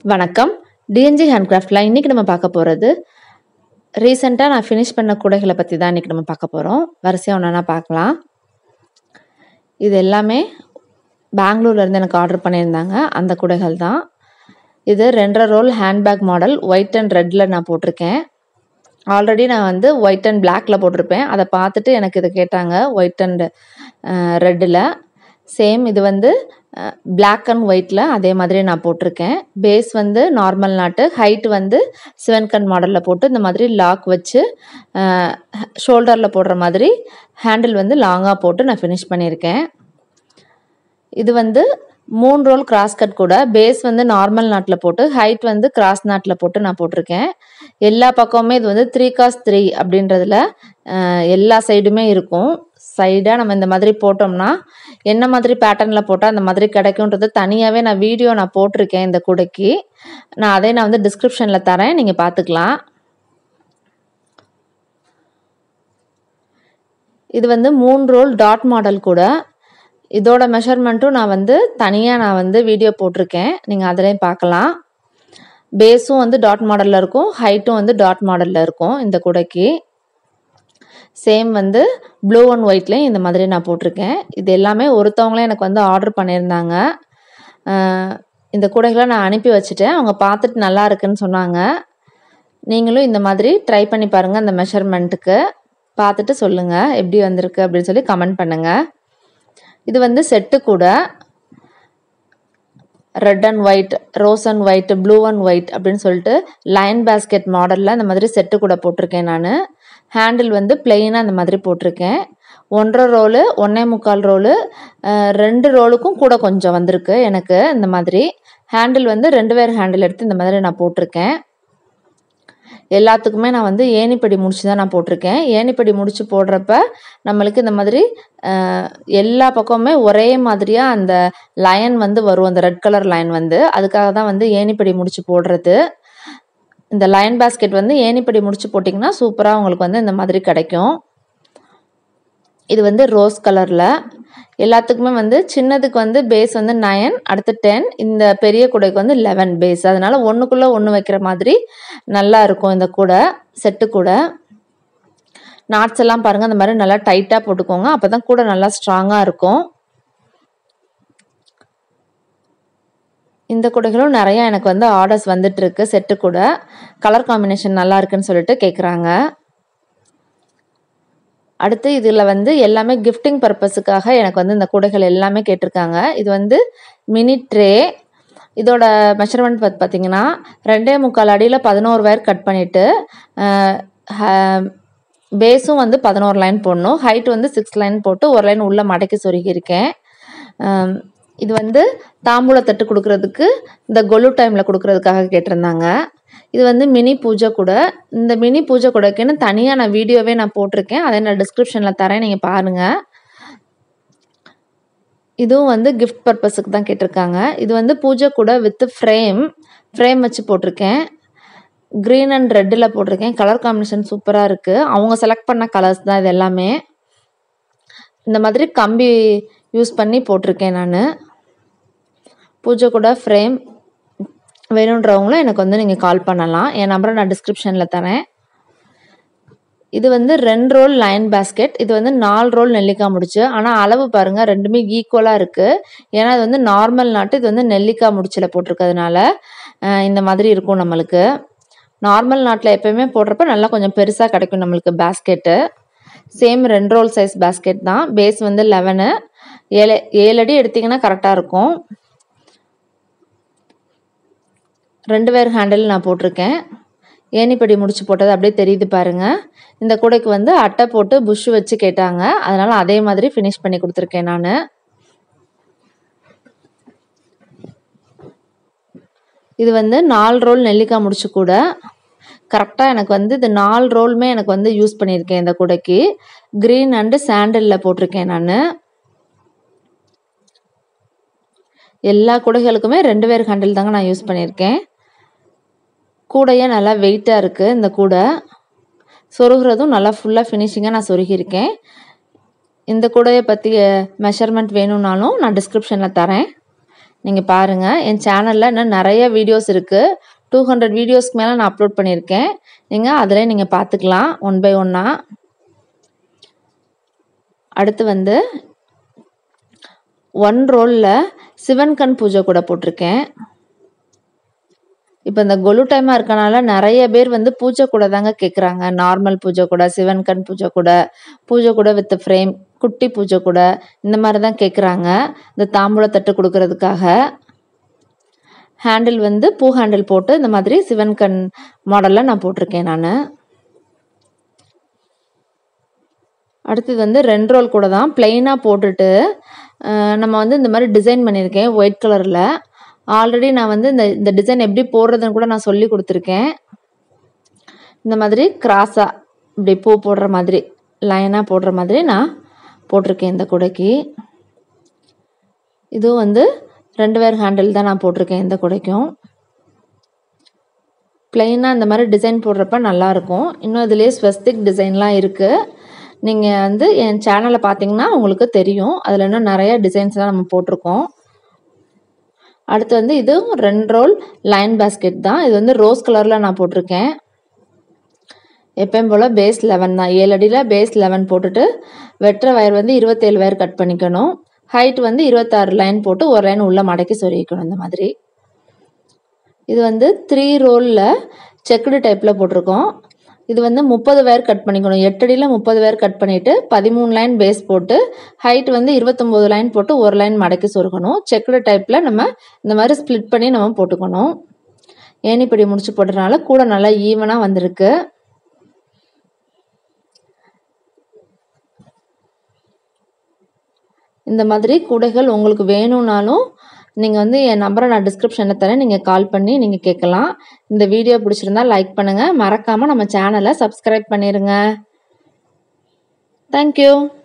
வணக்கம் டிஎன்ஜி ஹேண்ட்கிராஃப்டில் இன்றைக்கி நம்ம பார்க்க போகிறது ரீசெண்டாக நான் ஃபினிஷ் பண்ண கூடைகளை பற்றி தான் இன்றைக்கி நம்ம பார்க்க போகிறோம் வரிசையாக ஒன்றா பார்க்கலாம் இது எல்லாமே பெங்களூர்லேருந்து எனக்கு ஆர்டர் பண்ணியிருந்தாங்க அந்த கூடைகள் தான் இது ரெண்டரை roll handbag model white and ரெட்டில் நான் போட்டிருக்கேன் ஆல்ரெடி நான் வந்து ஒயிட் அண்ட் பிளாக்ல போட்டிருப்பேன் அதை பார்த்துட்டு எனக்கு இதை கேட்டாங்க ஒயிட் அண்ட் ரெட்டில் சேம் இது வந்து பிளாக் அண்ட் ஒயிட்டில் அதே மாதிரி நான் போட்டிருக்கேன் பேஸ் வந்து நார்மல் நாட்டு ஹைட் வந்து சிவன் கண் மாடலில் போட்டு இந்த மாதிரி லாக் வச்சு ஷோல்டரில் போடுற மாதிரி ஹேண்டில் வந்து லாங்காக போட்டு நான் ஃபினிஷ் பண்ணியிருக்கேன் இது வந்து மூணு ரோல் கிராஸ் கட் கூட பேஸ் வந்து நார்மல் நாட்டில் போட்டு ஹைட் வந்து கிராஸ் நாட்டில் போட்டு நான் போட்டிருக்கேன் எல்லா பக்கமுமே இது வந்து த்ரீ காஸ் த்ரீ அப்படின்றதுல எல்லா சைடுமே இருக்கும் சைடாக நம்ம இந்த மாதிரி போட்டோம்னா என்ன மாதிரி பேட்டர்னில் போட்டால் அந்த மாதிரி கிடைக்கும்ன்றது தனியாகவே நான் வீடியோ நான் போட்டிருக்கேன் இந்த கூடைக்கு நான் அதே நான் வந்து டிஸ்கிரிப்ஷனில் தரேன் நீங்கள் பார்த்துக்கலாம் இது வந்து மூணு ரோல் டாட் மாடல் கூட இதோட மெஷர்மெண்ட்டும் நான் வந்து தனியாக நான் வந்து வீடியோ போட்டிருக்கேன் நீங்கள் அதிலையும் பார்க்கலாம் பேஸும் வந்து டாட் மாடலில் இருக்கும் ஹைட்டும் வந்து டாட் மாடலில் இருக்கும் இந்த கூடைக்கு சேம் வந்து ப்ளூ அண்ட் ஒயிட்லேயும் இந்த மாதிரி நான் போட்டிருக்கேன் இது எல்லாமே ஒருத்தவங்களே எனக்கு வந்து ஆர்டர் பண்ணியிருந்தாங்க இந்த கூடைகளை நான் அனுப்பி வச்சுட்டேன் அவங்க பார்த்துட்டு நல்லா இருக்குன்னு சொன்னாங்க நீங்களும் இந்த மாதிரி ட்ரை பண்ணி பாருங்கள் அந்த மெஷர்மெண்ட்டுக்கு பார்த்துட்டு சொல்லுங்கள் எப்படி வந்திருக்கு அப்படின்னு சொல்லி கமெண்ட் பண்ணுங்கள் இது வந்து செட்டு கூட red and white rose and white blue and white அப்படின்னு சொல்லிட்டு லைன் பேஸ்கெட் மாடலில் இந்த மாதிரி செட்டு கூட போட்டிருக்கேன் நான் ஹேண்டில் வந்து பிளெயினாக இந்த மாதிரி போட்டிருக்கேன் ஒன்றரை ரோலு ஒன்றே முக்கால் ரோலு ரெண்டு ரோலுக்கும் கூட கொஞ்சம் வந்திருக்கு எனக்கு இந்த மாதிரி ஹேண்டில் வந்து ரெண்டு பேர் ஹேண்டில் எடுத்து இந்த மாதிரி நான் போட்டிருக்கேன் எல்லாத்துக்குமே நான் வந்து ஏணிப்படி முடிச்சு தான் நான் போட்டிருக்கேன் ஏணிப்படி முடிச்சு போடுறப்ப நம்மளுக்கு இந்த மாதிரி எல்லா பக்கமுமே ஒரே மாதிரியாக அந்த லைன் வந்து வரும் அந்த ரெட் கலர் லைன் வந்து அதுக்காக தான் வந்து ஏணிப்படி முடிச்சு போடுறது இந்த லைன் பேஸ்கெட் வந்து ஏணிப்படி முடிச்சு போட்டிங்கன்னா சூப்பராக உங்களுக்கு வந்து இந்த மாதிரி கிடைக்கும் இது வந்து ரோஸ் கலரில் எல்லாத்துக்குமே வந்து சின்னதுக்கு வந்து பேஸ் வந்து நயன் அடுத்து டென் இந்த பெரிய கூடைக்கு வந்து லெவன் பேஸ் அதனால ஒன்றுக்குள்ளே ஒன்று வைக்கிற மாதிரி நல்லா இருக்கும் இந்த கூடை செட்டு கூடை நாட்ஸ் எல்லாம் பாருங்கள் அந்த மாதிரி நல்லா டைட்டாக போட்டுக்கோங்க அப்போ தான் கூட நல்லா ஸ்ட்ராங்காக இருக்கும் இந்த கூடைகளும் நிறையா எனக்கு வந்து ஆர்டர்ஸ் வந்துட்டு இருக்கு செட்டு கூட கலர் காம்பினேஷன் நல்லா இருக்குன்னு சொல்லிட்டு கேட்குறாங்க அடுத்து இதில் வந்து எல்லாமே கிஃப்டிங் பர்பஸுக்காக எனக்கு வந்து இந்த கூடைகள் எல்லாமே கேட்டிருக்காங்க இது வந்து மினி ட்ரே இதோட மெஷர்மெண்ட் பார்த்து பார்த்தீங்கன்னா ரெண்டே முக்கால் அடியில் பதினோரு வயர் கட் பண்ணிவிட்டு பேஸும் வந்து பதினோரு லைன் போடணும் ஹைட் வந்து சிக்ஸ் லைன் போட்டு ஒரு லைன் உள்ளே மடக்கி சொருகியிருக்கேன் இது வந்து தாம்பூல தட்டு கொடுக்கறதுக்கு இந்த கொலு டைமில் கொடுக்கறதுக்காக கேட்டிருந்தாங்க இது வந்து மினி பூஜை கூட இந்த மினி பூஜை கூடக்குன்னு தனியாக நான் வீடியோவே நான் போட்டிருக்கேன் அதை நான் டிஸ்கிரிப்ஷனில் தரேன் நீங்கள் பாருங்கள் இதுவும் வந்து கிஃப்ட் பர்பஸுக்கு தான் கேட்டிருக்காங்க இது வந்து பூஜை கூட வித் ஃப்ரேம் ஃப்ரேம் வச்சு போட்டிருக்கேன் க்ரீன் அண்ட் ரெட்டில் போட்டிருக்கேன் கலர் காம்பினேஷன் சூப்பராக இருக்குது அவங்க செலக்ட் பண்ண கலர்ஸ் தான் இது எல்லாமே இந்த மாதிரி கம்பி யூஸ் பண்ணி போட்டிருக்கேன் நான் பூஜை கூட ஃப்ரேம் வேணுன்றவங்களும் எனக்கு வந்து நீங்கள் கால் பண்ணலாம் என் நம்பரை நான் டிஸ்கிரிப்ஷனில் தரேன் இது வந்து ரெண்டு ரோல் லைன் பேஸ்கெட் இது வந்து நாலு ரோல் நெல்லிக்காய் முடிச்சு ஆனால் அளவு பாருங்கள் ரெண்டுமே ஈக்குவலாக இருக்குது ஏன்னா இது வந்து நார்மல் நாட்டு இது வந்து நெல்லிக்காய் முடிச்சில் போட்டிருக்கிறதுனால இந்த மாதிரி இருக்கும் நம்மளுக்கு நார்மல் நாட்டில் எப்போயுமே போடுறப்ப நல்லா கொஞ்சம் பெருசாக கிடைக்கும் நம்மளுக்கு பேஸ்கெட்டு சேம் ரெண்டு ரோல் சைஸ் பேஸ்கெட் தான் பேஸ் வந்து லெவனு ஏழு ஏழு அடி எடுத்திங்கன்னா கரெக்டாக இருக்கும் ரெண்டு பேர் ஹேண்டில் நான் போட்டிருக்கேன் ஏணிப்படி முடிச்சு போட்டது அப்படியே தெரியுது பாருங்கள் இந்த கூடைக்கு வந்து அட்டை போட்டு புஷ் வச்சு கேட்டாங்க அதனால் அதே மாதிரி ஃபினிஷ் பண்ணி கொடுத்துருக்கேன் நான் இது வந்து நாலு ரோல் நெல்லிக்காய் முடிச்சு கூட கரெக்டாக எனக்கு வந்து இது நாலு ரோலுமே எனக்கு வந்து யூஸ் பண்ணியிருக்கேன் இந்த கூடைக்கு க்ரீன் அண்டு சாண்டலில் போட்டிருக்கேன் நான் எல்லா கூடைகளுக்குமே ரெண்டு பேர் ஹேண்டில் தாங்க நான் யூஸ் பண்ணியிருக்கேன் கூடையே நல்லா வெயிட்டாக இருக்குது இந்த கூடை சொருகிறதும் நல்லா ஃபுல்லாக ஃபினிஷிங்காக நான் சொருகியிருக்கேன் இந்த கூடையை பற்றி மெஷர்மெண்ட் வேணும்னாலும் நான் டிஸ்கிரிப்ஷனில் தரேன் நீங்கள் பாருங்கள் என் சேனலில் இன்னும் நிறைய வீடியோஸ் இருக்குது டூ ஹண்ட்ரட் வீடியோஸ்க்கு மேலே நான் அப்லோட் பண்ணியிருக்கேன் நீங்கள் அதில் நீங்கள் பார்த்துக்கலாம் ஒன் பை ஒன்னாக அடுத்து வந்து ஒன் ரோலில் சிவன் கண் பூஜை கூட போட்டிருக்கேன் இப்போ இந்த கொலு டைமாக இருக்கனால நிறைய பேர் வந்து பூஜை கூட தாங்க கேட்குறாங்க நார்மல் பூஜை கூட சிவன் கண் பூஜை கூட பூஜை கூட வித் ஃப்ரேம் குட்டி பூஜை கூட இந்த மாதிரி தான் கேட்குறாங்க இந்த தாம்பூல தட்டு கொடுக்கறதுக்காக ஹேண்டில் வந்து பூ ஹேண்டில் போட்டு இந்த மாதிரி சிவன் கண் மாடலில் நான் போட்டிருக்கேன் நான் அடுத்தது வந்து ரெண்டு ரோல் கூட தான் பிளெயினாக போட்டுட்டு அஹ், நம்ம வந்து இந்த மாதிரி டிசைன் பண்ணியிருக்கேன் ஒயிட் கலரில் ஆல்ரெடி நான் வந்து இந்த இந்த டிசைன் எப்படி போடுறதுன்னு கூட நான் சொல்லி கொடுத்துருக்கேன் இந்த மாதிரி கிராஸாக இப்படி பூ போடுற மாதிரி லைனாக போடுற மாதிரி நான் போட்டிருக்கேன் இந்த குடைக்கு இதுவும் வந்து ரெண்டு வேர் ஹேண்டில் தான் நான் போட்டிருக்கேன் இந்த குடைக்கும் பிளெயினாக இந்த மாதிரி டிசைன் போடுறப்ப நல்லாயிருக்கும் இன்னும் இதுலேயே ஸ்வஸ்திக் டிசைன்லாம் இருக்குது நீங்கள் வந்து என் சேனலை பார்த்தீங்கன்னா உங்களுக்கு தெரியும் அதில் இன்னும் நிறைய டிசைன்ஸ்லாம் நம்ம போட்டிருக்கோம் அடுத்து வந்து இது ரெண்டு ரோல் லைன் பேஸ்கெட் தான் இது வந்து ரோஸ் கலரில் நான் போட்டிருக்கேன் எப்பயும் போல் பேஸ் லெவன் தான் ஏழு அடியில் பேஸ் லெவன் போட்டுட்டு வெட்டுற வயர் வந்து இருபத்தேழு வயர் கட் பண்ணிக்கணும் ஹைட் வந்து இருபத்தாறு லைன் போட்டு ஒரு லைன் உள்ளே மடக்கி சொருகிக்கணும் இந்த மாதிரி இது வந்து த்ரீ ரோலில் செக்குடு டைப்பில் போட்டிருக்கோம் இது வந்து முப்பது வயர் கட் பண்ணிக்கணும் எட்டடியில் முப்பது வயர் கட் பண்ணிவிட்டு பதிமூணு லைன் பேஸ் போட்டு ஹைட் வந்து இருபத்தொம்போது லைன் போட்டு ஒரு லைன் மடக்கி சொருகணும் செக்குடு டைப்பில் நம்ம இந்த மாதிரி ஸ்ப்ளிட் பண்ணி நம்ம போட்டுக்கணும் ஏணிப்படி முடிச்சு போட்டதுனால கூட நல்லா ஈவனாக வந்திருக்கு இந்த மாதிரி கூடைகள் உங்களுக்கு வேணும்னாலும் நீங்கள் வந்து என் நம்பரை நான் டிஸ்கிரிப்ஷனில் தரேன் நீங்கள் கால் பண்ணி நீங்கள் கேட்கலாம் இந்த வீடியோ பிடிச்சிருந்தா லைக் பண்ணுங்கள் மறக்காமல் நம்ம சேனலை சப்ஸ்கிரைப் பண்ணிடுங்க தேங்க்யூ